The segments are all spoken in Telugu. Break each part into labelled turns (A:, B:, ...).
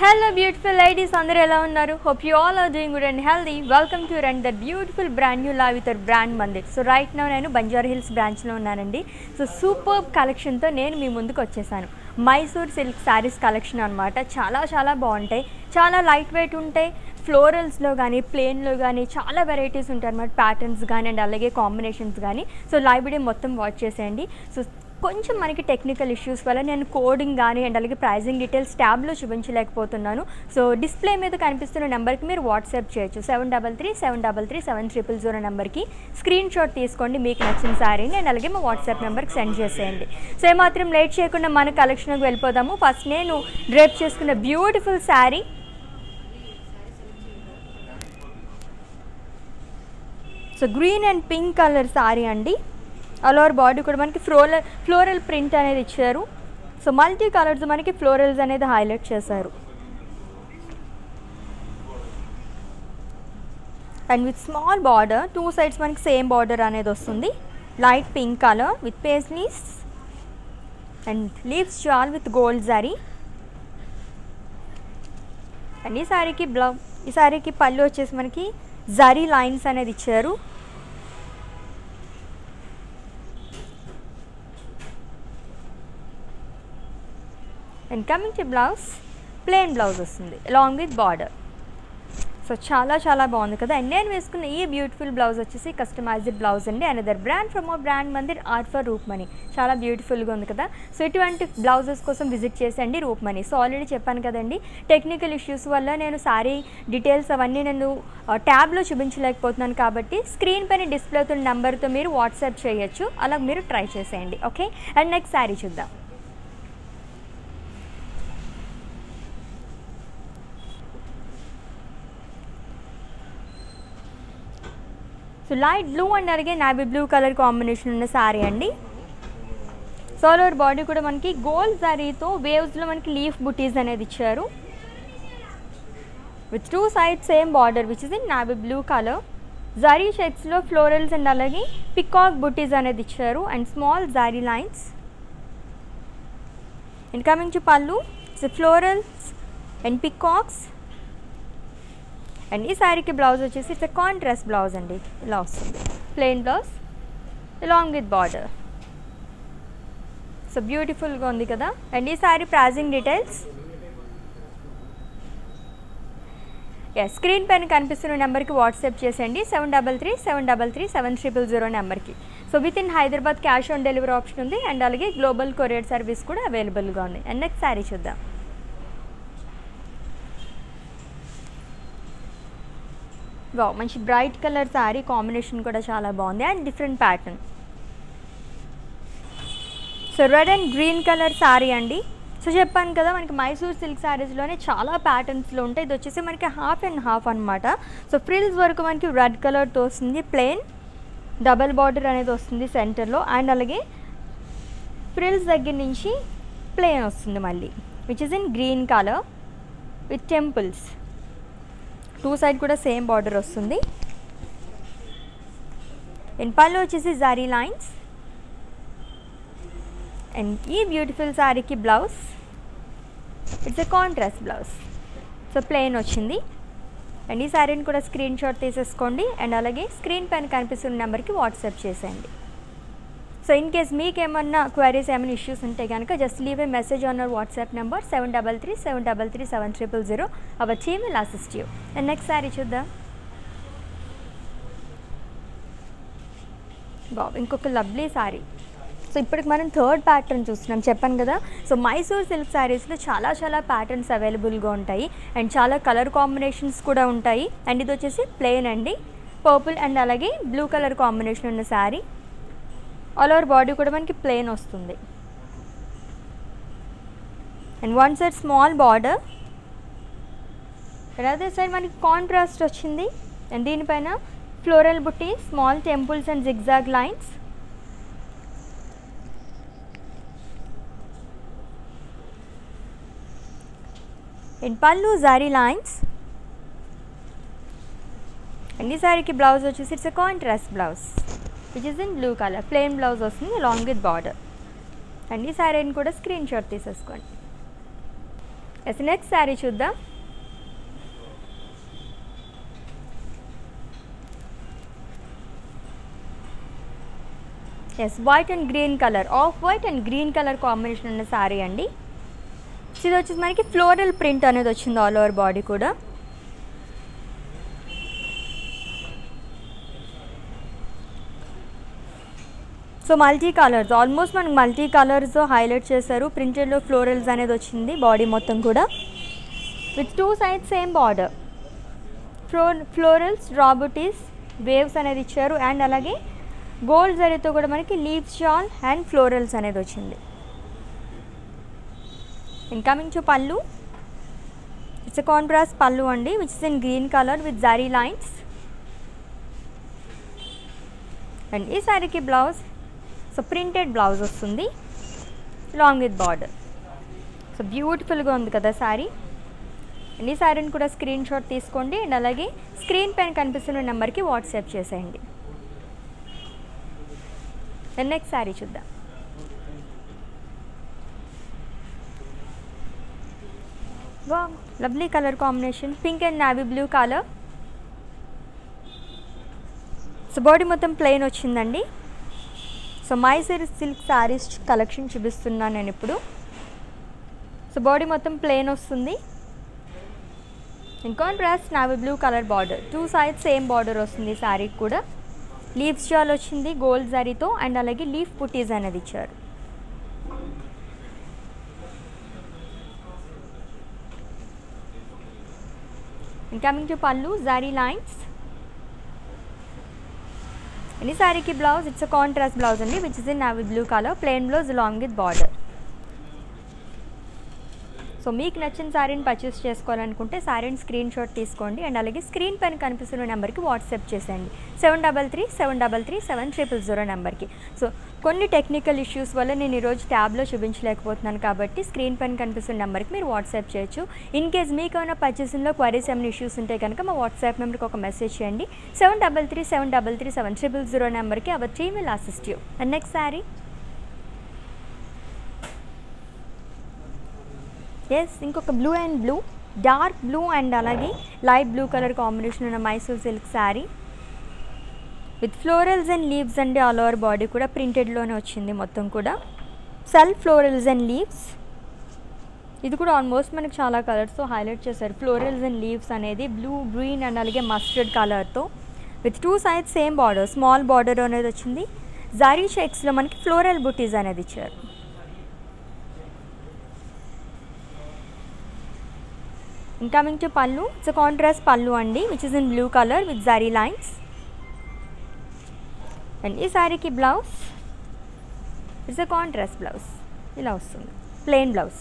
A: హలో బ్యూటిఫుల్ లేడీస్ అందరూ ఎలా ఉన్నారు hope you all are doing good and healthy welcome to run that beautiful brand new లా with brand Mandir so right now నేను బంజారా హిల్స్ బ్రాంచ్లో ఉన్నానండి సో సూపర్ కలెక్షన్తో నేను మీ ముందుకు వచ్చేసాను మైసూర్ సిల్క్ శారీస్ కలెక్షన్ అనమాట చాలా చాలా బాగుంటాయి చాలా లైట్ వెయిట్ ఉంటాయి ఫ్లోరల్స్లో కానీ ప్లేన్లో కానీ చాలా వెరైటీస్ ఉంటాయి అనమాట ప్యాటర్న్స్ కానీ అండ్ అలాగే కాంబినేషన్స్ కానీ సో లైవ్ వీడియో మొత్తం వాచ్ చేసేయండి సో కొంచెం మనకి టెక్నికల్ ఇష్యూస్ వల్ల నేను కోడింగ్ కానీ అండ్ అలాగే ప్రైజింగ్ డీటెయిల్స్ ట్యాబ్లో చూపించలేకపోతున్నాను సో డిస్ప్లే మీద కనిపిస్తున్న నెంబర్కి మీరు వాట్సాప్ చేయొచ్చు seven double three seven double three seven triple zero నెంబర్కి స్క్రీన్ షాట్ తీసుకోండి మీకు నచ్చిన శారీని అండ్ అలాగే మా వాట్సాప్ నెంబర్కి సెండ్ చేసేయండి సో ఏమాత్రం లేట్ చేయకుండా మన కలెక్షన్కి వెళ్ళిపోదాము ఫస్ట్ నేను డ్రేప్ చేసుకున్న beautiful sari so green and pink colour sari అండి ఆల్ ఓవర్ బాడీ కూడా మనకి ఫ్లోరల్ ఫ్లోరల్ ప్రింట్ అనేది ఇచ్చారు సో మల్టీ కలర్స్ మనకి ఫ్లోరల్స్ అనేది హైలైట్ చేశారు and with small border two sides మనకి సేమ్ బార్డర్ అనేది వస్తుంది light pink colour with paisleys and leaves jaal with gold zari and ఈ శారీకి బ్లౌ ఈ శారీకి పళ్ళు వచ్చేసి మనకి జరీ లైన్స్ అనేది ఇచ్చారు and coming to blouse plain blouse వస్తుంది అలాంగ్ విత్ బార్డర్ సో చాలా చాలా బాగుంది కదా అండ్ నేను వేసుకున్న ఈ బ్యూటిఫుల్ బ్లౌజ్ వచ్చేసి కస్టమైజ్డ్ బ్లౌజ్ అండి another brand from uh brand Mandir art for రూప్ మనీ చాలా బ్యూటిఫుల్గా ఉంది కదా సో ఇటువంటి బ్లౌజెస్ కోసం విజిట్ చేసండి రూప్ మనీ సో ఆల్రెడీ చెప్పాను కదండి టెక్నికల్ ఇష్యూస్ వల్ల నేను సారీ డీటెయిల్స్ అవన్నీ నేను ట్యాబ్లో చూపించలేకపోతున్నాను కాబట్టి స్క్రీన్ పైన డిస్ప్లే అవుతున్న నెంబర్తో మీరు వాట్సాప్ చేయొచ్చు అలా మీరు ట్రై చేసేయండి ఓకే అండ్ నెక్స్ట్ శారీ చూద్దాం సో లైట్ బ్లూ అండ్ అలాగే నావీ బ్లూ కలర్ కాంబినేషన్ ఉన్న శారీ అండి సోల్ ఓవర్ బాడీ కూడా మనకి గోల్డ్ శారీతో వేవ్స్లో మనకి లీఫ్ బుటీస్ అనేది ఇచ్చారు with two side same border which is in navy blue colour zari షెక్స్లో ఫ్లోరల్స్ అండ్ అలాగే పికాక్ బుటీస్ అనేది ఇచ్చారు and small zari lines and coming to pallu florals and peacocks and ఈ శారీకి బ్లౌజ్ వచ్చేసి ఇట్స్ కాంట్రాస్ట్ బ్లౌజ్ అండి ఇలా వస్తుంది plain blouse along with border so బ్యూటిఫుల్గా ఉంది కదా అండ్ ఈ శారీ ప్రైజింగ్ డీటెయిల్స్ ఎస్ స్క్రీన్ పైన కనిపిస్తున్న నెంబర్కి వాట్సాప్ చేసేయండి seven double three seven double three seven triple zero నెంబర్కి so with in Hyderabad cash on delivery option ఉంది అండ్ అలాగే గ్లోబల్ కొరియర్ సర్వీస్ కూడా అవైలబుల్గా ఉంది అండ్ నెక్స్ట్ శారీ చూద్దాం వా మంచి బ్రైట్ కలర్ శారీ కాంబినేషన్ కూడా చాలా బాగుంది and different pattern so red and green colour sari అండి సో చెప్పాను కదా మనకి మైసూర్ సిల్క్ శారీస్లోనే చాలా ప్యాటర్న్స్లో ఉంటాయి ఇది వచ్చేసి మనకి హాఫ్ అండ్ హాఫ్ అనమాట సో ఫ్రిల్స్ వరకు మనకి రెడ్ కలర్తో వస్తుంది ప్లెయిన్ డబల్ బార్డర్ అనేది వస్తుంది సెంటర్లో అండ్ అలాగే ఫ్రిల్స్ దగ్గర నుంచి ప్లెయిన్ వస్తుంది మళ్ళీ which is in green colour with temples two side కూడా సేమ్ బార్డర్ వస్తుంది అండ్ పళ్ళు వచ్చేసి జారీ లైన్స్ అండ్ ఈ బ్యూటిఫుల్ శారీకి blouse it's a contrast blouse so plain వచ్చింది అండ్ ఈ శారీని కూడా స్క్రీన్ షాట్ తీసేసుకోండి అండ్ అలాగే స్క్రీన్ పైన కనిపిస్తున్న నెంబర్కి వాట్సాప్ చేసేయండి సో ఇన్ కేస్ మీకు ఏమన్నా క్వైరీస్ ఏమైనా ఇష్యూస్ ఉంటే కనుక just leave a message on our WhatsApp number seven double three seven double three seven triple zero our team will assist you and next sari చూద్దాం బాబు ఇంకొక లవ్లీ శారీ సో ఇప్పటికి మనం థర్డ్ ప్యాటర్న్ చూస్తున్నాం చెప్పాను కదా సో మైసూర్ సిల్క్ శారీస్లో చాలా చాలా ప్యాటర్న్స్ అవైలబుల్గా ఉంటాయి అండ్ చాలా కలర్ కాంబినేషన్స్ కూడా ఉంటాయి అండ్ ఇది వచ్చేసి ప్లెయిన్ అండి పర్పుల్ అండ్ అలాగే బ్లూ కలర్ కాంబినేషన్ ఉన్న శారీ ఆల్ ఓవర్ బాడీ కూడా మనకి ప్లెయిన్ వస్తుంది and one side small border and అదే సైడ్ మనకి కాంట్రాస్ట్ వచ్చింది అండ్ దీనిపైన floral butti small temples and zigzag lines and pallu zari lines and ఈ శారీకి బ్లౌజ్ వచ్చేసి it's a contrast blouse which is in blue colour plain blouse వస్తుంది లాంగ్ విత్ బార్డర్ అండ్ ఈ శారీని కూడా స్క్రీన్ షాట్ తీసేసుకోండి ఎస్ నెక్స్ట్ శారీ చూద్దాం yes white and green colour off white and green colour combination ఉన్న శారీ అండి సో ఇది వచ్చేసి మనకి ఫ్లోరల్ ప్రింట్ అనేది వచ్చింది ఆల్ ఓవర్ బాడీ కూడా సో మల్టీ కలర్స్ ఆల్మోస్ట్ మనకు మల్టీ కలర్స్ హైలైట్ చేశారు ప్రింటెడ్లో ఫ్లోరల్స్ అనేది వచ్చింది బాడీ మొత్తం కూడా with two side same border ఫ్లో ఫ్లోరల్స్ డ్రాబుటీస్ వేవ్స్ అనేది ఇచ్చారు అండ్ అలాగే గోల్డ్ జరీతో కూడా మనకి లీవ్స్ షాల్ అండ్ ఫ్లోరల్స్ అనేది వచ్చింది incoming to pallu it's contrast pallu అండి which is in green colour with zari lines and ఈ శారీకి బ్లౌజ్ సో ప్రింటెడ్ బ్లౌజ్ వస్తుంది లాంగ్ విత్ బార్డర్ సో బ్యూటిఫుల్గా ఉంది కదా శారీ అండ్ ఈ శారీని కూడా స్క్రీన్ షాట్ తీసుకోండి అండ్ అలాగే స్క్రీన్ పైన కనిపిస్తున్న నెంబర్కి వాట్సాప్ చేసేయండి అండ్ నెక్స్ట్ శారీ చూద్దాం wow lovely colour combination pink and navy blue colour so body మొత్తం ప్లెయిన్ వచ్చిందండి so Mysore silk saris collection చూపిస్తున్నాను నేను ఇప్పుడు సో బాడీ మొత్తం ప్లెయిన్ వస్తుంది in contrast navy blue colour border two sides same border వస్తుంది శారీకి కూడా లీవ్స్ జాల్ వచ్చింది గోల్డ్ జరీతో అండ్ అలాగే లీఫ్ పుట్టీస్ అనేది ఇచ్చారు coming to pallu zari lines ఈ శారీకి blouse it's a contrast blouse అండి which is in navy blue colour plain blouse long with border so మీకు నచ్చిన శారీని పర్చేస్ చేసుకోవాలనుకుంటే శారీని స్క్రీన్ షాట్ తీసుకోండి అండ్ అలాగే స్క్రీన్ పైన కనిపిస్తున్న నెంబర్కి వాట్సాప్ చేసేయండి seven double three seven double three seven triple zero నెంబర్కి సో కొన్ని టెక్నికల్ ఇష్యూస్ వల్ల నేను ఈరోజు ట్యాబ్లో చూపించలేకపోతున్నాను కాబట్టి స్క్రీన్ పైన కనిపిస్తున్న నెంబర్కి మీరు వాట్సాప్ చేయొచ్చు ఇన్ కేస్ మీకు ఏమైనా పర్చేసింగ్లో క్వరీస్ ఏమైనా ఇష్యూస్ ఉంటే కనుక మా వాట్సాప్ నెంబర్కి ఒక మెసేజ్ చేయండి seven double three seven double three seven triple zero నెంబర్కి our team will assist you and next sari ఎస్ ఇంకొక blue and blue dark blue and అలాగే లైట్ బ్లూ కలర్ కాంబినేషన్ ఉన్న Mysore silk sari with florals and leaves అండి ఆల్ ఓవర్ బాడీ కూడా ప్రింటెడ్లోనే వచ్చింది మొత్తం కూడా సెల్ఫ్ ఫ్లోరల్స్ అండ్ లీవ్స్ ఇది కూడా ఆల్మోస్ట్ మనకి చాలా కలర్స్తో హైలైట్ చేశారు ఫ్లోరల్స్ అండ్ లీవ్స్ అనేది బ్లూ గ్రీన్ అండ్ అలాగే మస్టర్డ్ కలర్తో with two sides same border small border అనేది వచ్చింది జారీ షేక్స్లో మనకి ఫ్లోరల్ బుటీస్ అనేది ఇచ్చారు coming to pallu it's contrast pallu అండి which is in blue colour with zari lines and ఈ శారీకి blouse it's a contrast blouse ఇలా వస్తుంది ప్లెయిన్ బ్లౌజ్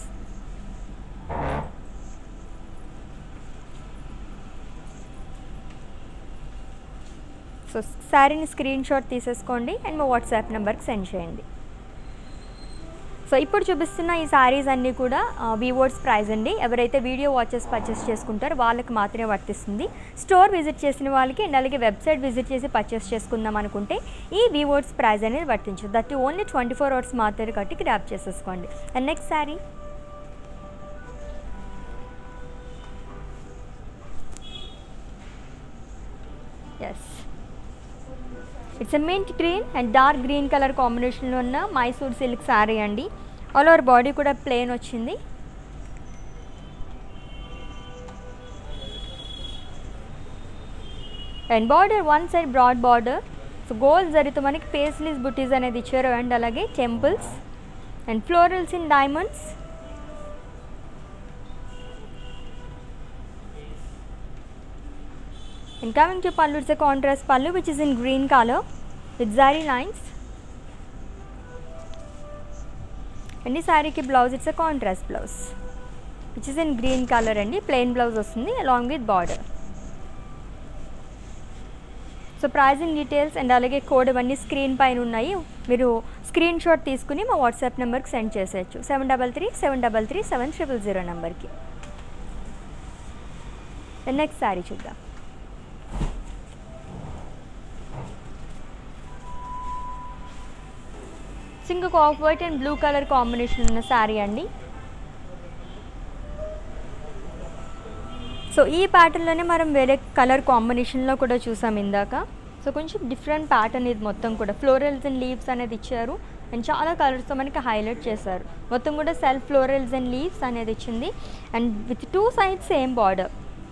A: సో శారీని స్క్రీన్ షాట్ తీసేసుకోండి అండ్ మా వాట్సాప్ నెంబర్కి సెండ్ చేయండి సో ఇప్పుడు చూపిస్తున్న ఈ శారీస్ అన్నీ కూడా వీవర్స్ ప్రైస్ అండి ఎవరైతే వీడియో వాచెస్ పర్చేస్ చేసుకుంటారో వాళ్ళకి మాత్రమే వర్తిస్తుంది స్టోర్ విజిట్ చేసిన వాళ్ళకి అండ్ అలాగే వెబ్సైట్ విజిట్ చేసి పర్చేస్ చేసుకుందాం అనుకుంటే ఈ వీవర్స్ ప్రైస్ అనేది వర్తించదు that only twenty four hours మాత్రమే కట్టి గ్రాప్ చేసేసుకోండి and next sari is it's a mint green and dark green colour కాంబినేషన్లో ఉన్న మైసూర్ సిల్క్ శారీ అండి ఆల్ ఓవర్ బాడీ కూడా ప్లెయిన్ వచ్చింది and border one side broad border so gold జరితో మనకి పేస్లీస్ బుటీస్ అనేది ఇచ్చారు అండ్ అలాగే temples and florals in diamonds And coming to pallu, it's a contrast pallu which is in green color with zari lines. అండి శారీకి blouse it's a contrast blouse which is in green colour అండి ప్లెయిన్ బ్లౌజ్ వస్తుంది along with border so pricing details and అలాగే కోడ్ అవన్నీ స్క్రీన్ పైన ఉన్నాయి మీరు స్క్రీన్ షాట్ తీసుకుని మా వాట్సాప్ నెంబర్కి సెండ్ చేసేయచ్చు seven double three seven double three seven triple zero నెంబర్కి నెక్స్ట్ శారీ చూద్దాం సింగ్ of white and blue colour combination ఉన్న శారీ అండి సో ఈ ప్యాటర్న్లోనే మనం వేరే కలర్ కాంబినేషన్లో కూడా చూసాం ఇందాక సో కొంచెం డిఫరెంట్ ప్యాటర్న్ ఇది మొత్తం కూడా ఫ్లోరల్స్ అండ్ లీవ్స్ అనేది ఇచ్చారు అండ్ చాలా కలర్స్తో మనకి హైలైట్ చేశారు మొత్తం కూడా సెల్ఫ్ ఫ్లోరల్స్ అండ్ లీవ్స్ అనేది ఇచ్చింది and with two sides same border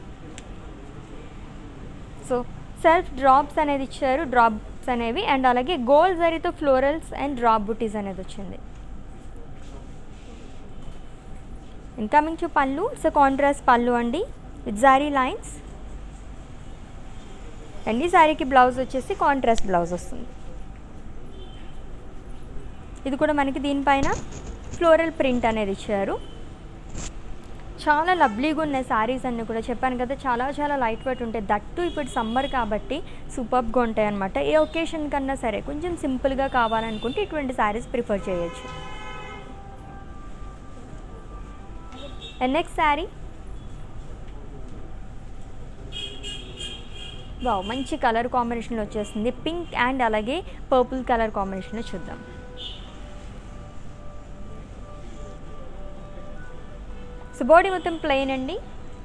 A: so self drops అనేది ఇచ్చారు డ్రాప్స్ అనేవి అండ్ అలాగే గోల్డ్ జరీతో ఫ్లోరల్స్ అండ్ డ్రాప్ బుటీస్ అనేది వచ్చింది incoming to pallu it's contrast pallu అండి విత్ జారీ లైన్స్ అండ్ ఈ శారీకి బ్లౌజ్ వచ్చేసి కాంట్రాస్ట్ బ్లౌజ్ వస్తుంది ఇది కూడా మనకి దీనిపైన ఫ్లోరల్ ప్రింట్ అనేది ఇచ్చారు చాలా లవ్లీగా ఉన్నాయి శారీస్ అన్నీ కూడా చెప్పాను కదా చాలా చాలా లైట్ వెయిట్ ఉంటాయి దట్టు ఇప్పుడు సమ్మర్ కాబట్టి సూపర్గా ఉంటాయి అనమాట ఏ ఒకేషన్ కన్నా సరే కొంచెం సింపుల్గా కావాలనుకుంటే ఇటువంటి శారీస్ ప్రిఫర్ చేయొచ్చు అండ్ నెక్స్ట్ శారీ వావ్ మంచి కలర్ కాంబినేషన్లో వచ్చేస్తుంది పింక్ అండ్ అలాగే పర్పుల్ కలర్ కాంబినేషన్లో చూద్దాం సో బాడీ మొత్తం ప్లెయిన్ అండి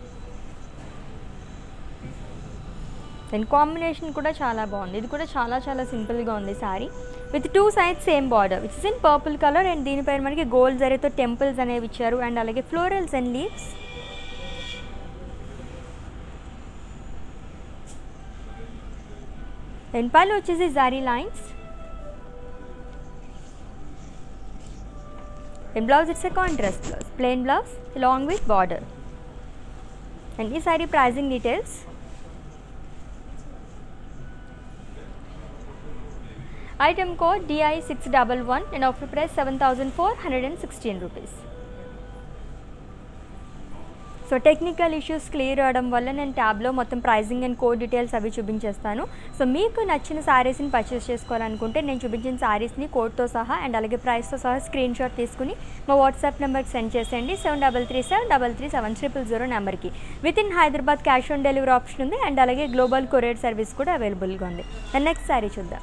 A: అండ్ కాంబినేషన్ కూడా చాలా బాగుంది ఇది కూడా చాలా చాలా సింపుల్గా ఉంది sari with two sides same border which is in purple colour and దీనిపైన మనకి గోల్డ్ జరీతో టెంపుల్స్ అనేవి ఇచ్చారు అండ్ అలాగే florals and leaves and pallu వచ్చేసి zari lines and blouse it's a contrast blouse plain blouse along with border and ఈ sari pricing details item code DI six double one and offer price seven thousand four hundred and sixteen rupees so technical issues clear అవడం వల్ల నేను ట్యాబ్లో మొత్తం ప్రైజింగ్ అండ్ కోడ్ డీటెయిల్స్ అవి చూపించేస్తాను సో మీకు నచ్చిన శారీస్ని పర్చేస్ చేసుకోవాలనుకుంటే నేను చూపించిన శారీస్ని కోడ్తో సహా అండ్ అలాగే ప్రైస్తో సహా స్క్రీన్ షాట్ తీసుకుని మా వాట్సాప్ నెంబర్కి సెండ్ చేసేయండి seven double three seven double three seven triple zero నెంబర్కి with in Hyderabad cash on delivery option ఉంది అండ్ అలాగే గ్లోబల్ కొరియర్ సర్వీస్ కూడా అవైలబుల్గా ఉంది అండ్ నెక్స్ట్ శారీ చూద్దాం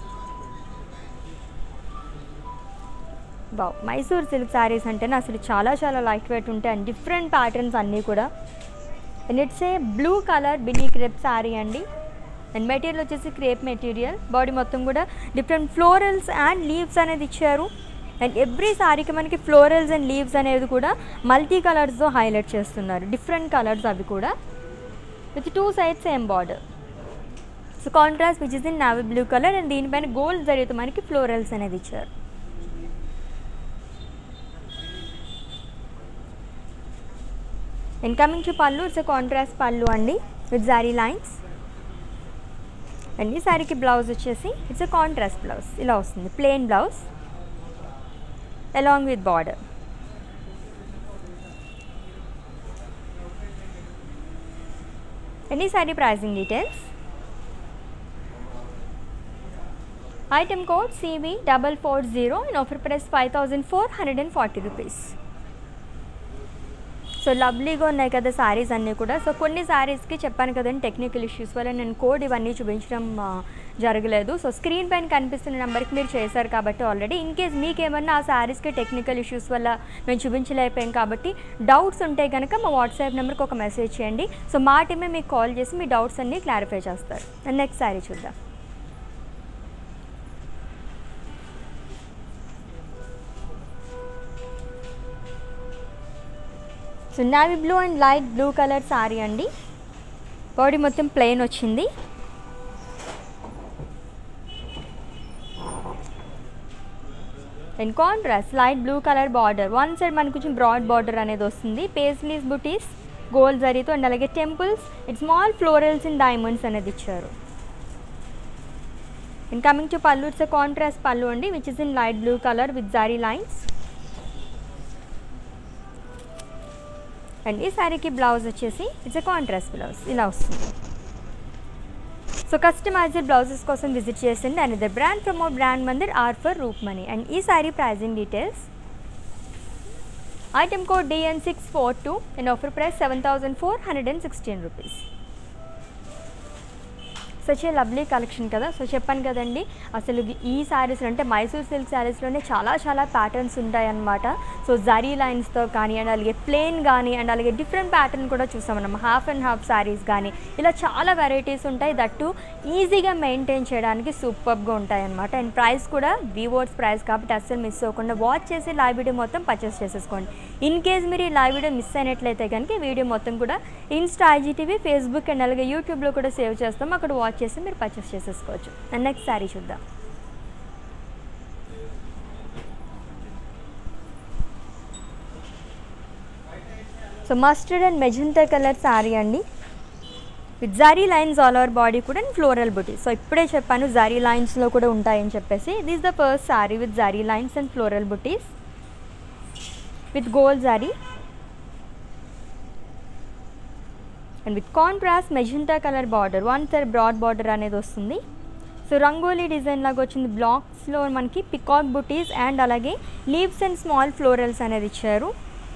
A: బావ్ మైసూర్ సిల్క్ శారీస్ అంటేనే అసలు చాలా చాలా లైట్ వెయిట్ ఉంటాయి అండ్ డిఫరెంట్ ప్యాటర్న్స్ అన్నీ కూడా and it's a blue colour బినీ క్రేప్ శారీ అండి అండ్ మెటీరియల్ వచ్చేసి క్రేప్ మెటీరియల్ బాడీ మొత్తం కూడా డిఫరెంట్ ఫ్లోరల్స్ అండ్ లీవ్స్ అనేది ఇచ్చారు అండ్ ఎవ్రీ శారీకి మనకి ఫ్లోరల్స్ అండ్ లీవ్స్ అనేది కూడా మల్టీ కలర్స్తో హైలైట్ చేస్తున్నారు డిఫరెంట్ కలర్స్ అవి కూడా with two sides same border so contrast which is in navy blue colour and దీనిపైన గోల్డ్ జరిగితే మనకి ఫ్లోరల్స్ అనేది ఇచ్చారు and coming to pallu it's contrast pallu అండి విత్ జారీ లైన్స్ అండ్ ఈ శారీకి బ్లౌజ్ వచ్చేసి ఇట్స్ ఎ కాంట్రాస్ట్ బ్లౌజ్ ఇలా వస్తుంది plain blouse along with border and ఈ sari pricing details item code CV double four zero and offer price five thousand four hundred and forty rupees so లవ్లీగా ఉన్నాయి కదా శారీస్ అన్నీ కూడా సో కొన్ని శారీస్కి చెప్పాను కదండి టెక్నికల్ ఇష్యూస్ వల్ల నేను కోడ్ ఇవన్నీ చూపించడం ఆ, జరగలేదు సో స్క్రీన్ పైన కనిపిస్తున్న నెంబర్కి మీరు చేశారు కాబట్టి ఆల్రెడీ ఇన్ కేస్ మీకు ఏమన్నా ఆ శారీస్కి టెక్నికల్ ఇష్యూస్ వల్ల మేము చూపించలేకపోయాం కాబట్టి డౌట్స్ ఉంటే కనుక మా వాట్సాప్ నెంబర్కి ఒక మెసేజ్ చేయండి సో మా టీమే మీకు కాల్ చేసి మీ డౌట్స్ అన్నీ క్లారిఫై చేస్తారు నెక్స్ట్ శారీ చూద్దాం so navy blue and light blue colour sari అండి బాడీ మొత్తం ప్లెయిన్ వచ్చింది and contrast light blue colour border one side మనకు కొంచెం బ్రాడ్ బార్డర్ అనేది వస్తుంది పేస్లీస్ బుటీస్ గోల్డ్ జరీతో అండ్ అలాగే temples it small florals in diamonds అనేది ఇచ్చారు and coming to pallu it's contrast pallu అండి which is in light blue colour with zari lines and ఈ శారీకి బ్లౌజ్ వచ్చేసి ఇట్స్ ఎ కాంట్రాస్ట్ బ్లౌజ్ ఇలా వస్తుంది సో కస్టమైజ్డ్ బ్లౌజెస్ కోసం విజిట్ చేసింది and the brand from our brand Mandir are for roof money and ఈ sari pricing details item code DN six four two and offer price seven thousand four hundred and sixteen rupees such a lovely collection కదా సో చెప్పాను కదండి అసలు ఈ శారీస్ అంటే మైసూర్ సిల్క్ శారీస్లోనే చాలా చాలా ప్యాటర్న్స్ ఉంటాయి అన్నమాట సో జరీ లైన్స్తో కానీ అండ్ అలాగే ప్లెయిన్ కానీ అండ్ అలాగే డిఫరెంట్ ప్యాటర్న్ కూడా చూస్తాం మనం హాఫ్ అండ్ హాఫ్ శారీస్ కానీ ఇలా చాలా వెరైటీస్ ఉంటాయి దట్టు ఈజీగా మెయింటైన్ చేయడానికి సూపర్గా ఉంటాయి అన్నమాట అండ్ ప్రైస్ కూడా వివోర్స్ ప్రైస్ కాబట్టి అస్సలు మిస్ అవ్వకుండా వాచ్ చేసి లైవ్ వీడియో మొత్తం పర్చేస్ చేసేసుకోండి ఇన్ కేస్ మీరు ఈ లైవ్ వీడియో మిస్ అయినట్లయితే కనుక ఈ వీడియో మొత్తం కూడా ఇన్స్టా ఐజీటీవీ ఫేస్బుక్ అండ్ అలాగే యూట్యూబ్లో కూడా సేవ్ చేస్తాం అక్కడ వాచ్ చేసి మీరు పర్చేస్ చేసేసుకోవచ్చు అండ్ నెక్స్ట్ శారీ చూద్దాం so mustard and magenta colour sari అండి with zari lines all over body కూడా అండ్ ఫ్లోరల్ బుటీ సో ఇప్పుడే చెప్పాను జారీ లైన్స్లో కూడా ఉంటాయని చెప్పేసి this the first sari with zari lines and floral buttis with gold zari and with contrast magenta colour border one side broad border అనేది వస్తుంది సో రంగోలీ డిజైన్ లాగా వచ్చింది బ్లాక్స్లో మనకి పికాక్ బుటీస్ అండ్ అలాగే లీవ్స్ అండ్ స్మాల్ ఫ్లోరల్స్ అనేది ఇచ్చారు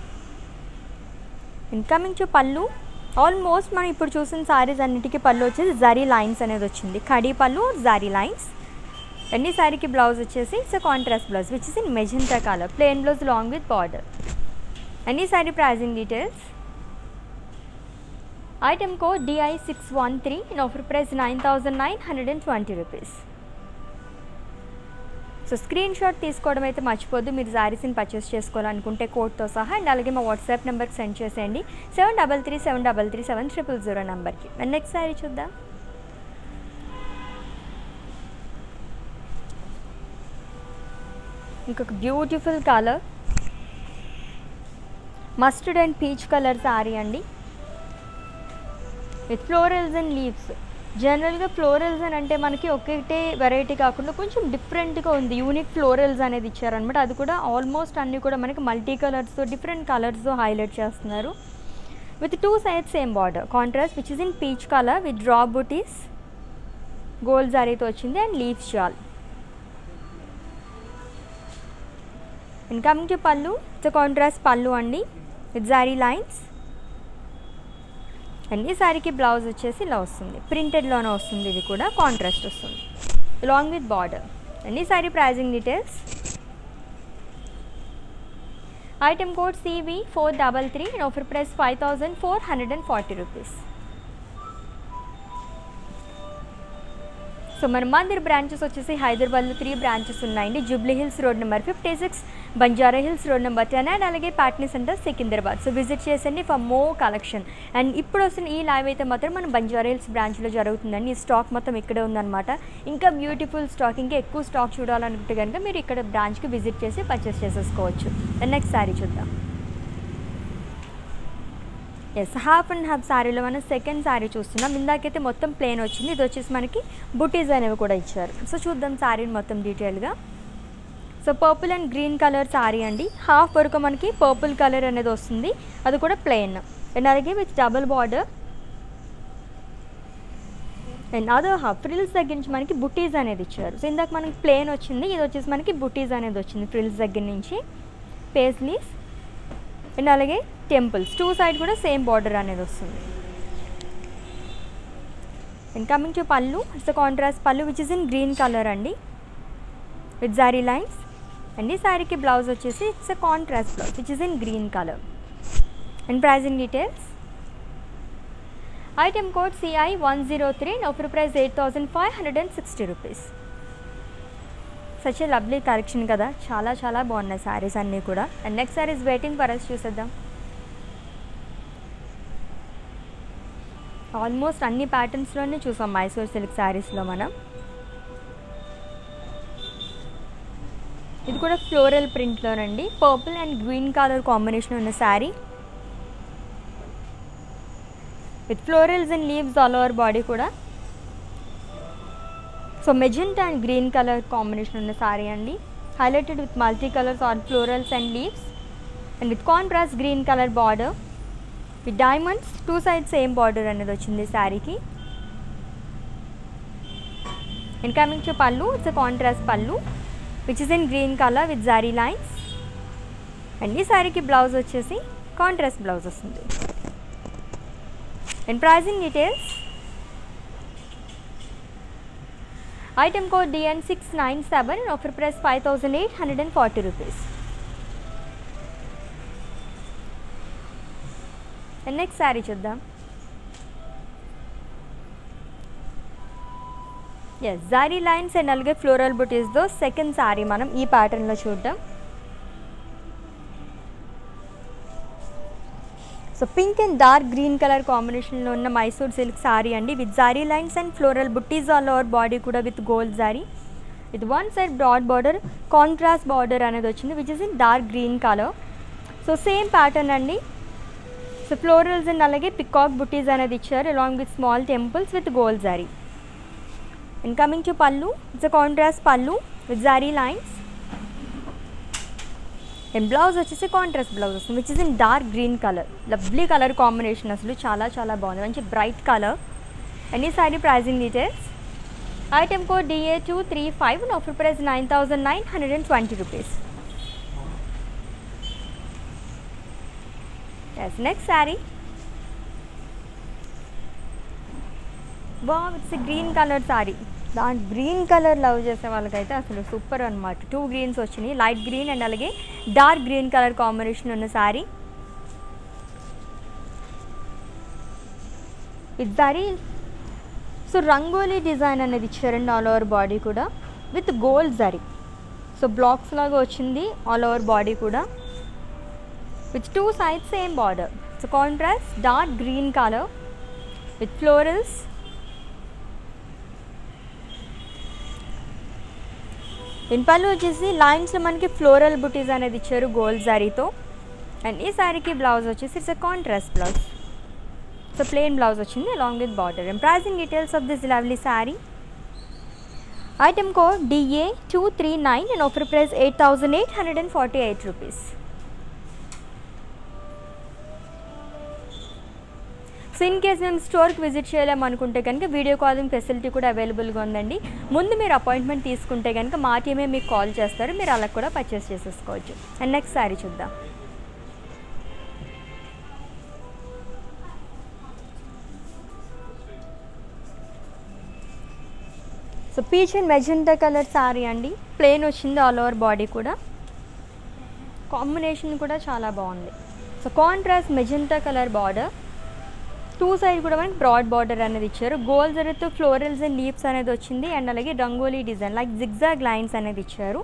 A: and coming to pallu almost మనం ఇప్పుడు చూసిన సారీస్ అన్నిటికీ పళ్ళు వచ్చేసి జరీ లైన్స్ అనేది వచ్చింది కడీ పళ్ళు జారీ లైన్స్ అన్ని శారీకి బ్లౌజ్ వచ్చేసి it's contrast blouse which is in magenta colour plain blouse long with border అన్ని sari pricing details item code DI six one three in offer price nine thousand nine hundred and twenty rupees so screenshot తీసుకోవడం అయితే మర్చిపోద్దు మీరు శారీస్ని పర్చేస్ చేసుకోవాలనుకుంటే కోడ్తో సహా అండ్ అలాగే మా వాట్సాప్ నెంబర్కి సెండ్ చేసేయండి seven double three seven double three seven triple zero నెంబర్కి అండ్ నెక్స్ట్ శారీ చూద్దాం ఇంకొక beautiful colour mustard and peach colour sari అండి విత్ ఫ్లోరల్స్ అండ్ లీవ్స్ జనరల్గా ఫ్లోరల్స్ అని అంటే మనకి ఒకటే వెరైటీ కాకుండా కొంచెం డిఫరెంట్గా ఉంది యూనిక్ ఫ్లోరల్స్ అనేది ఇచ్చారనమాట అది కూడా ఆల్మోస్ట్ అన్నీ కూడా మనకి మల్టీ కలర్స్తో డిఫరెంట్ కలర్స్తో హైలైట్ చేస్తున్నారు with two sides same border contrast which is in peach colour with drop buttis gold జారీతో వచ్చింది అండ్ లీవ్స్ షాల్ and coming to pallu it's contrast pallu అండి విత్ జారీ లైన్స్ అండ్ ఈ శారీకి బ్లౌజ్ వచ్చేసి ఇలా వస్తుంది ప్రింటెడ్లోనే వస్తుంది ఇది కూడా కాంట్రాస్ట్ వస్తుంది లాంగ్ విత్ బార్డర్ అండ్ ఈ sari pricing details item code CV four double three and offer price five thousand four hundred and forty rupees so మన మందిర్ బ్రాంచెస్ వచ్చేసి హైదరాబాద్లో త్రీ బ్రాంచెస్ ఉన్నాయండి Jubilee Hills road number fifty six Banjara Hills road number ten and అలాగే పాట్నీ సెంటర్ సికింద్రాబాద్ సో విజిట్ చేసండి ఫర్ మో కలెక్షన్ అండ్ ఇప్పుడు వస్తున్న ఈ లైవ్ అయితే మాత్రం మన బంజారా హిల్స్ బ్రాంచ్లో జరుగుతుందండి ఈ స్టాక్ మొత్తం ఇక్కడే ఉందన్నమాట ఇంకా బ్యూటిఫుల్ స్టాక్ ఇంకా ఎక్కువ స్టాక్ చూడాలనుకుంటే కనుక మీరు ఇక్కడ బ్రాంచ్కి విజిట్ చేసి పర్చేస్ చేసేసుకోవచ్చు అండ్ నెక్స్ట్ శారీ చూద్దాం ఎస్ హాఫ్ అండ్ హాఫ్ శారీలో మనం సెకండ్ శారీ చూస్తున్నాం ఇందాకైతే మొత్తం ప్లేన్ వచ్చింది ఇది వచ్చేసి మనకి బుటీస్ అనేవి కూడా ఇచ్చారు సో చూద్దాం శారీని మొత్తం డీటెయిల్గా so purple and green colour sari అండి హాఫ్ వరకు మనకి పర్పుల్ కలర్ అనేది వస్తుంది అది కూడా ప్లెయిన్ అండ్ అలాగే with double border and other half frills దగ్గర నుంచి మనకి బుటీస్ అనేది ఇచ్చారు సో ఇందాక మనకి ప్లెయిన్ వచ్చింది ఇది వచ్చేసి మనకి బుటీస్ అనేది వచ్చింది ఫ్రిల్స్ దగ్గర నుంచి పేస్లీస్ అండ్ అలాగే టెంపుల్స్ టూ సైడ్ కూడా సేమ్ బార్డర్ అనేది వస్తుంది and coming to pallu it's contrast pallu which is in green colour అండి విత్ జారీ లైన్స్ అండ్ ఈ శారీకి బ్లౌజ్ వచ్చేసి it's a contrast blouse which is in green colour and pricing details item code CI one zero three offer price eight thousand five hundred and sixty rupees such a lovely collection కదా చాలా చాలా బాగున్నాయి శారీస్ అన్నీ కూడా and next saris waiting for us చూసేద్దాం ఆల్మోస్ట్ అన్ని ప్యాటర్న్స్లోనే చూసాం మైసూర్ సిల్క్ శారీస్లో మనం ఇది కూడా ఫ్లోరల్ ప్రింట్లోనండి purple and green colour combination ఉన్న sari with florals and leaves all over body కూడా so magenta and green colour combination ఉన్న శారీ అండి highlighted with multi colours or florals and leaves and with contrast green colour border with diamonds two side same border అనేది వచ్చింది శారీకి and coming to pallu it's contrast pallu which is in green colour with zari lines and ఈ శారీకి బ్లౌజ్ వచ్చేసి కాంట్రాస్ట్ బ్లౌజ్ వస్తుంది and pricing details item code DN six nine seven offer price five thousand eight hundred and forty rupees next sari చూద్దాం ఎస్ జారీ లైన్స్ అండ్ అలాగే ఫ్లోరల్ బుటీస్తో సెకండ్ శారీ మనం ఈ ప్యాటర్న్లో చూద్దాం so pink and dark green colour కాంబినేషన్లో ఉన్న మైసూర్ సిల్క్ సారీ అండి with zari lines and floral buttis all over body కూడా with gold zari with one side broad border contrast border అనేది వచ్చింది which is in dark green colour so same pattern అండి సో ఫ్లోరల్స్ అండ్ అలాగే పికాక్ బుట్టీస్ అనేది ఇచ్చారు along with small temples with gold zari and coming to pallu it's a contrast pallu with zari lines and blouse వచ్చేసి కాంట్రాస్ట్ బ్లౌజ్ వస్తుంది which is in dark green colour lovely colour combination అసలు చాలా చాలా బాగుంది మంచి బ్రైట్ కలర్ అండ్ ఈ sari pricing details item code DA two three five offer price nine thousand nine hundred and twenty rupees yes next sari బా ఇట్స్ గ్రీన్ కలర్ శారీ దాని గ్రీన్ కలర్ లవ్ చేసే వాళ్ళకైతే అసలు సూపర్ అనమాట టూ గ్రీన్స్ వచ్చినాయి లైట్ గ్రీన్ అండ్ అలాగే డార్క్ గ్రీన్ కలర్ కాంబినేషన్ ఉన్న శారీ ఇది శారీ సో రంగోలీ డిజైన్ అనేది ఇచ్చారండి ఆల్ ఓవర్ బాడీ కూడా with gold zari so blocks లాగా వచ్చింది ఆల్ ఓవర్ బాడీ కూడా with two sides same border so contrast dark green colour with florals దీని పళ్ళు వచ్చేసి లైన్స్లో మనకి ఫ్లోరల్ బుటీస్ అనేది ఇచ్చారు గోల్డ్ శారీతో అండ్ ఈ శారీకి బ్లౌజ్ వచ్చేసి it's a contrast blouse so plain blouse వచ్చింది along with border and pricing details of this lovely sari item code DA two three nine and offer price eight thousand eight hundred and forty eight rupees so in case మేము స్టోర్కి విజిట్ చేయాలనుకుంటే కనుక వీడియో కాలింగ్ ఫెసిలిటీ కూడా అవైలబుల్గా ఉందండి ముందు మీరు అపాయింట్మెంట్ తీసుకుంటే కనుక మా టీమే మీకు కాల్ చేస్తారు మీరు అలా కూడా పర్చేస్ చేసేసుకోవచ్చు అండ్ నెక్స్ట్ శారీ చూద్దాం so peach and magenta colour sari అండి ప్లెయిన్ వచ్చింది ఆల్ ఓవర్ బాడీ కూడా కాంబినేషన్ కూడా చాలా బాగుంది so contrast magenta colour border two side కూడా మనకి బ్రాడ్ బార్డర్ అనేది ఇచ్చారు గోల్ జరుగుతూ ఫ్లోరల్స్ అండ్ లీవ్స్ అనేది వచ్చింది అండ్ అలాగే rangoli design like zigzag lines అనేది ఇచ్చారు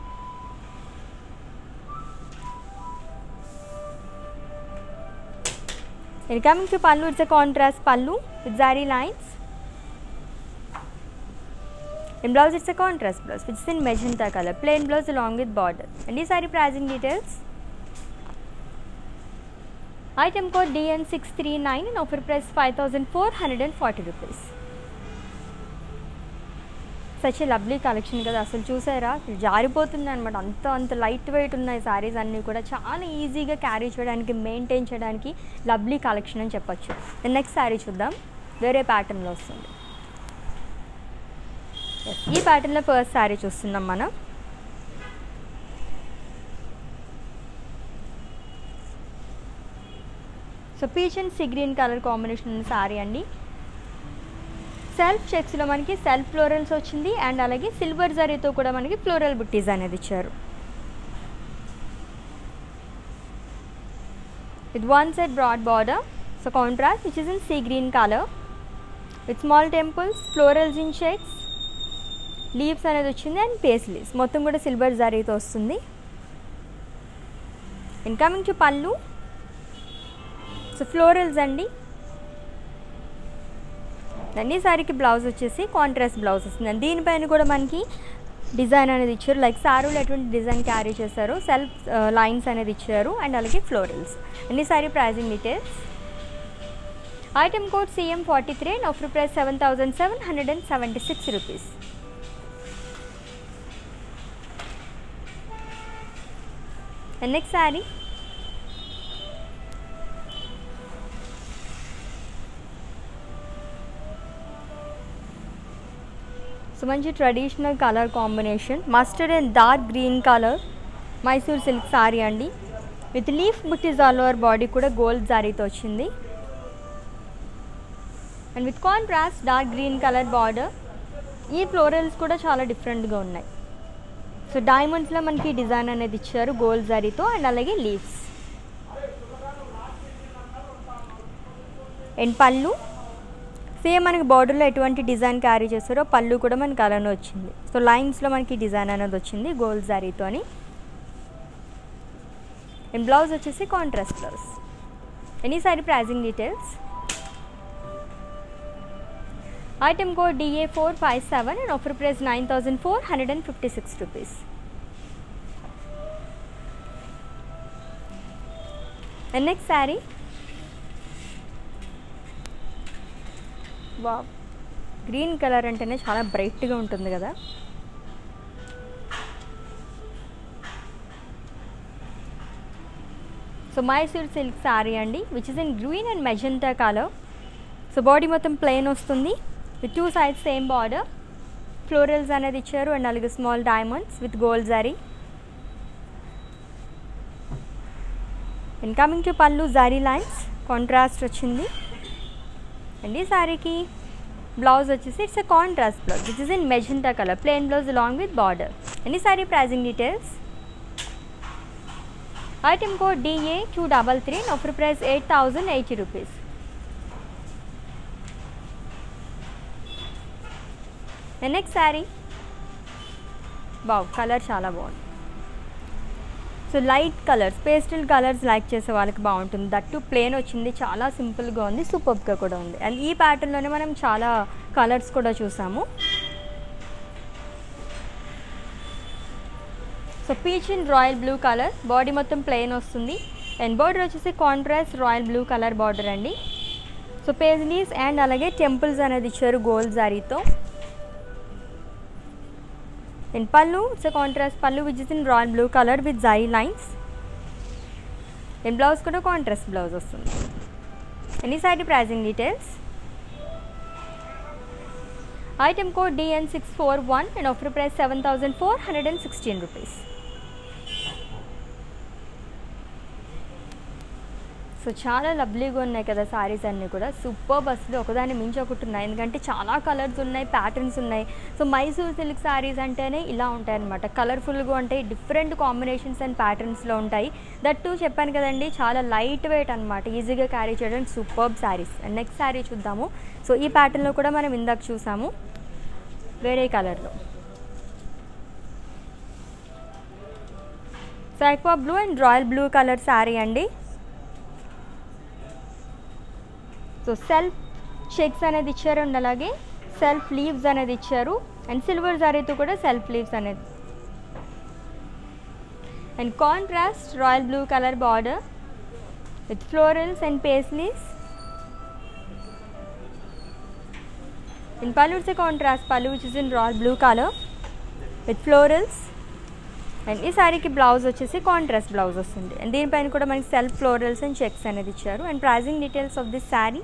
A: ఇది coming to pallu it's contrast pallu with zari lines In blouse, it's a contrast blouse, which is in magenta color. Plain blouse along with border. And these are the pricing details. Item code DN639 and offer price 5440 rupees. Such lovely collection కదా అసలు చూసారా అసలు జారిపోతుంది అనమాట అంత అంత లైట్ వెయిట్ ఉన్నాయి శారీస్ అన్నీ కూడా చాలా ఈజీగా క్యారీ చేయడానికి మెయింటైన్ చేయడానికి లవ్లీ కలెక్షన్ అని చెప్పొచ్చు నెక్స్ట్ శారీ చూద్దాం వేరే ప్యాటర్న్లో వస్తుంది Yes, ఈ ప్యాటర్న్లో ఫస్ట్ శారీ చూస్తున్నాం మనం so peach and sea green colour combination ఉన్న శారీ అండి సెల్ఫ్ చెక్స్లో మనకి సెల్ఫ్ ఫ్లోరల్స్ వచ్చింది అండ్ అలాగే సిల్వర్ జరీతో కూడా మనకి ఫ్లోరల్ బుట్టీస్ అనేది ఇచ్చారు with one set broad border so contrast which is in sea green colour with small temples florals in shakes leaves అనేది వచ్చింది అండ్ పేస్ లీవ్స్ మొత్తం కూడా సిల్వర్ జరీతో వస్తుంది incoming to pallu so florals అండి అన్ని సారీకి బ్లౌజ్ వచ్చేసి కాంట్రాస్ట్ బ్లౌజ్ వస్తుంది అండి దీనిపైన కూడా మనకి డిజైన్ అనేది ఇచ్చారు లైక్ సారీలో ఎటువంటి డిజైన్ క్యారీ చేశారు సెల్ఫ్ లైన్స్ అనేది ఇచ్చారు అండ్ అలాగే ఫ్లోరల్స్ అన్ని sari pricing details item code CM forty three and offer price seven thousand seven hundred and seventy six rupees and next sari so మంచి traditional colour combination mustard and dark green colour Mysore silk sari అండి with leaf buttis all over body కూడా గోల్డ్ జారీతో వచ్చింది and with contrast dark green colour border ఈ ఫ్లోరల్స్ కూడా చాలా డిఫరెంట్గా ఉన్నాయి సో డైమండ్స్లో మనకి డిజైన్ అనేది ఇచ్చారు గోల్డ్ జరీతో అండ్ అలాగే లీవ్స్ అండ్ పళ్ళు సేమ్ మనకి బార్డర్లో ఎటువంటి డిజైన్ క్యారీ చేస్తారో పళ్ళు కూడా మనకి అలానే వచ్చింది సో లైన్స్లో మనకి డిజైన్ అనేది వచ్చింది గోల్డ్ జరీతో అని అండ్ బ్లౌజ్ వచ్చేసి contrast blouse any sari pricing details item code DA four five seven and offer price nine thousand four hundred and fifty six rupees and next sari వా గ్రీన్ కలర్ అంటేనే చాలా బ్రైట్గా ఉంటుంది కదా సో మైసూర్ సిల్క్ శారీ అండి which is in green and magenta colour so body మొత్తం ప్లెయిన్ వస్తుంది with two sides same border florals అనేది ఇచ్చారు అండ్ అలాగే small diamonds with gold zari and coming to pallu zari lines contrast వచ్చింది అండ్ ఈ శారీకి బ్లౌజ్ వచ్చేసి it's a contrast blouse which is in magenta colour plain blouse along with border and ఈ sari pricing details item code DA two double three offer price eight thousand eighty rupees next sari బావ్ కలర్ చాలా బాగుంది so light colours pastel colours like చేసే వాళ్ళకి బాగుంటుంది దట్టు ప్లేన్ వచ్చింది చాలా సింపుల్గా ఉంది సూపర్గా కూడా ఉంది అండ్ ఈ ప్యాటర్న్లోనే మనం చాలా కలర్స్ కూడా చూసాము so peach and royal blue colour body మొత్తం ప్లెయిన్ వస్తుంది అండ్ బార్డర్ వచ్చేసి contrast royal blue colour border అండి సో పేజ్లీస్ అండ్ అలాగే టెంపుల్స్ అనేది ఇచ్చారు గోల్డ్ జారీతో and pallu it's contrast pallu which is in royal blue colour with జై లైన్స్ అండ్ బ్లౌజ్ కూడా కాంట్రాస్ట్ బ్లౌజ్ వస్తుంది any side pricing details item code DN six four one and offer price seven thousand four hundred and sixteen rupees so చాలా లవ్లీగా ఉన్నాయి కదా సారీస్ అన్నీ కూడా సూపర్ బస్సులు ఒకదాని మించి ఒకటి ఉన్నాయి ఎందుకంటే చాలా కలర్స్ ఉన్నాయి ప్యాటర్న్స్ ఉన్నాయి సో మైసూర్ సిల్క్ సారీస్ అంటేనే ఇలా ఉంటాయి అనమాట కలర్ఫుల్గా ఉంటాయి డిఫరెంట్ కాంబినేషన్స్ అండ్ ప్యాటర్న్స్లో ఉంటాయి దట్ టూ చెప్పాను కదండి చాలా లైట్ వెయిట్ అనమాట ఈజీగా క్యారీ చేయడానికి superb saris and next sari చూద్దాము సో ఈ ప్యాటర్న్లో కూడా మనం ఇందాక చూసాము వేరే కలర్లో సో ఎక్కువ blue and royal blue colour sari అండి సో సెల్ఫ్ చెక్స్ అనేది ఇచ్చారు అండ్ అలాగే సెల్ఫ్ లీవ్స్ అనేది ఇచ్చారు అండ్ సిల్వర్ జారీతో కూడా సెల్ఫ్ లీవ్స్ అనేది and contrast royal blue colour border with florals and paisleys In pallu it's a contrast pallu which is in royal blue color with florals and ఈ శారీకి బ్లౌజ్ వచ్చేసి కాంట్రాస్ట్ బ్లౌజ్ వస్తుంది అండ్ దీనిపైన కూడా మనకి సెల్ఫ్ ఫ్లోరల్స్ అండ్ చెక్స్ అనేది ఇచ్చారు and pricing details of this sari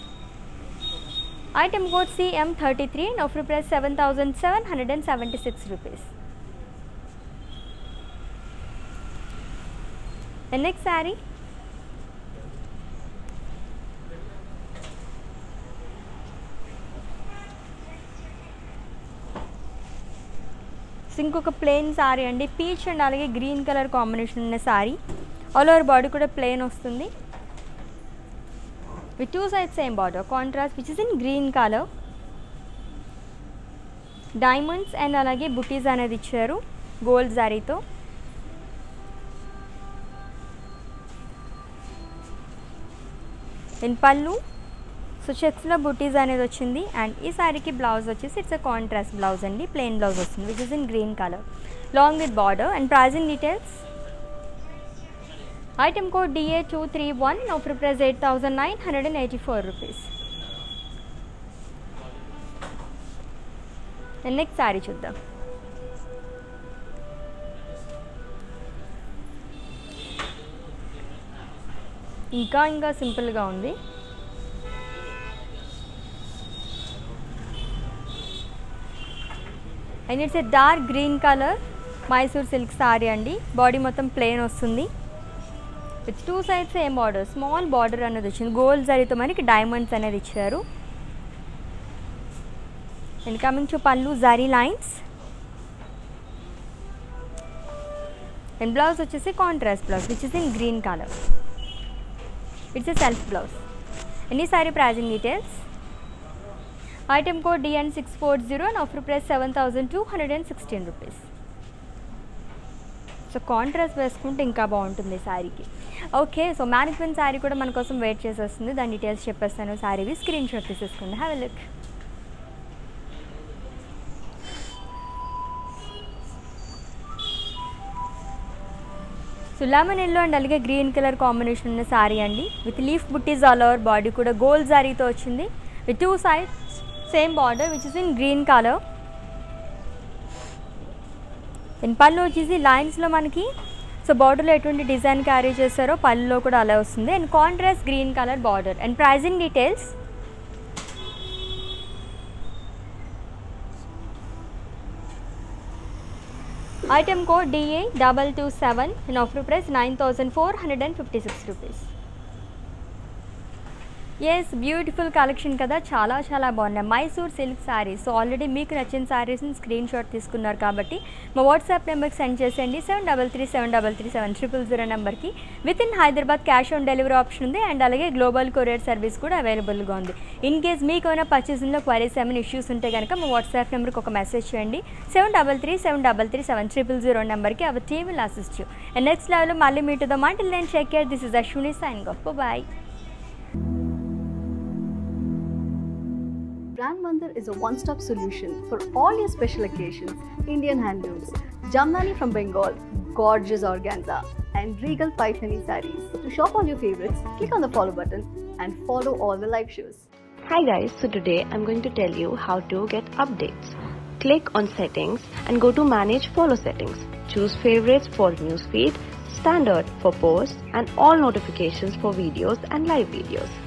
A: item code CM thirty three and offer price seven thousand seven hundred and seventy six rupees and next sari so ఇంకొక ప్లెయిన్ శారీ అండి పీచ్ అండ్ అలాగే గ్రీన్ కలర్ కాంబినేషన్ ఉన్న శారీ ఆల్ ఓవర్ బాడీ కూడా ప్లెయిన్ వస్తుంది with two sides same border contrast which is in green colour diamonds and అలాగే బుటీస్ అనేది ఇచ్చారు గోల్డ్ జారీతో అండ్ పళ్ళు సో చెక్స్లో బుటీస్ అనేది వచ్చింది అండ్ ఈ శారీకి బ్లౌజ్ వచ్చేసి ఇట్స్ అ కాంట్రాస్ట్ బ్లౌజ్ అండి ప్లెయిన్ బ్లౌజ్ వస్తుంది which is in green colour long with border and pricing details item code DA two three one offer price eight thousand nine hundred and eighty four rupees next sari చూద్దాం ఇంకా ఇంకా సింపుల్గా ఉంది and it's a dark green colour Mysore silk sari అండి బాడీ మొత్తం ప్లెయిన్ వస్తుంది with two sides same border small border అనేది వచ్చింది గోల్డ్ జరీతో మనకి డైమండ్స్ అనేది ఇచ్చారు and coming to pallu zari lines and blouse వచ్చేసి contrast blouse which is in green colour it's a self blouse ఎన్ని sari pricing details item code DN six four zero and offer price seven thousand two hundred and sixteen rupees so contrast వేసుకుంటే ఇంకా బాగుంటుంది శారీకి ఓకే సో మ్యానిక్విన్ శారీ కూడా మన కోసం వెయిట్ చేసేస్తుంది దాని డీటెయిల్స్ చెప్పేస్తాను శారీవి స్క్రీన్ షాట్ తీసేసుకోండి హ్యావ్ ఎ లుక్ సులామన్ ఎల్లో అండ్ అలాగే గ్రీన్ కలర్ కాంబినేషన్ ఉన్న శారీ అండి with leaf buttis all over body కూడా గోల్డ్ శారీతో వచ్చింది with two sides same border which is in green colour and pallu వచ్చేసి లైన్స్లో మనకి సో బార్డర్లో ఎటువంటి డిజైన్ క్యారీ చేస్తారో పళ్ళులో కూడా అలా వస్తుంది and contrast green colour border and pricing details item code DA double two seven and offer price nine thousand four hundred and fifty six rupees yes beautiful collection కదా చాలా చాలా బాగున్నాయి Mysore silk saris so already మీకు నచ్చిన శారీస్ని స్క్రీన్ షాట్ తీసుకున్నారు కాబట్టి మా వాట్సాప్ నెంబర్కి సెండ్ చేసేయండి seven double three seven double three seven triple zero నెంబర్కి with in Hyderabad cash on delivery option ఉంది అండ్ అలాగే గ్లోబల్ కొరియర్ సర్వీస్ కూడా అవైలబుల్గా ఉంది ఇన్ కేస్ మీకు ఏమైనా పర్చేసింగ్లో క్వైరీస్ ఏమైనా ఇష్యూస్ ఉంటే కనుక మా వాట్సాప్ నెంబర్కి ఒక మెసేజ్ చేయండి seven double three seven double three seven triple zero నెంబర్కి our team will assist you and next లెవెల్లో మళ్ళీ మీటుతో మాట నేను check care this is Ashwini sign గొప్ప bye
B: Brand Mandir is a one stop solution for all your special occasions. Indian handlooms, Jamnani from Bengal, gorgeous organza, and regal Paithani sarees. To shop all your favorites, click on the follow button and follow all the live shows.
C: Hi guys, so today I'm going to tell you how to get updates. Click on settings and go to manage follow settings. Choose favorites for newsfeed, standard for posts and all notifications for videos and live videos.